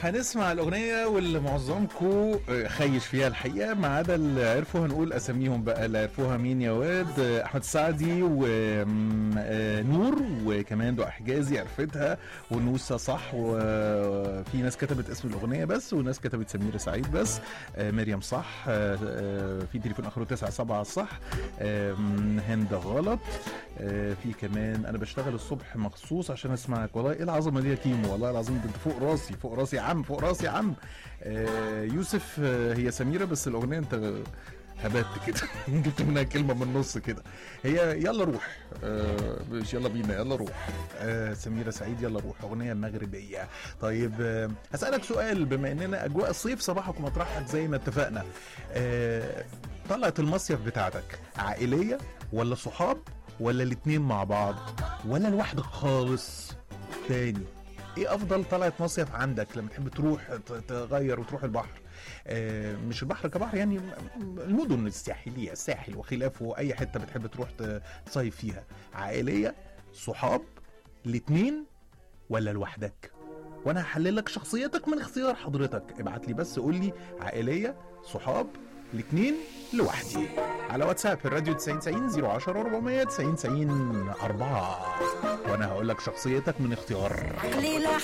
هنسمع الاغنيه واللي معظمكم خيش فيها الحقيقه ما عدا اللي عرفوا هنقول اساميهم بقى اللي عرفوها مين يا واد احمد السعدي ونور وكمان دعاء حجازي عرفتها ونوسه صح وفي ناس كتبت اسم الاغنيه بس وناس كتبت سميره سعيد بس آه، مريم صح آه، آه، في تليفون اخره 97 صح آم، هند غلط آه، في كمان انا بشتغل الصبح مخصوص عشان اسمعك والله ايه العظمه دي يا كيمو والله العظيم ده انت فوق راسي فوق راسي يا عم فوق راسي يا عم آه، يوسف آه، هي سميره بس الاغنيه انت هبت كده جبت منها كلمه من النص كده هي يلا روح آه، مش يلا بينا يلا روح آه، سميره سعيد يلا روح اغنيه مغربيه طيب آه، هسالك سؤال بما اننا اجواء الصيف صباحك ومطرحك زي ما اتفقنا آه، طلعت المصيف بتاعتك عائليه ولا صحاب ولا الاتنين مع بعض ولا لوحدك خالص تاني ايه افضل طلعت مصيف عندك لما تحب تروح ت- تغير وتروح البحر آه مش البحر كبحر يعني المدن الساحليه الساحل وخلافه اي حته بتحب تروح ت- تصيف فيها عائليه صحاب الاتنين ولا لوحدك وانا هحلل لك شخصيتك من اختيار حضرتك ابعت لي بس قول لي عائليه صحاب الاتنين لوحدي على واتساب الراديو 90 90 010 400 90 90 4 وانا هقول لك شخصيتك من اختيار ليلة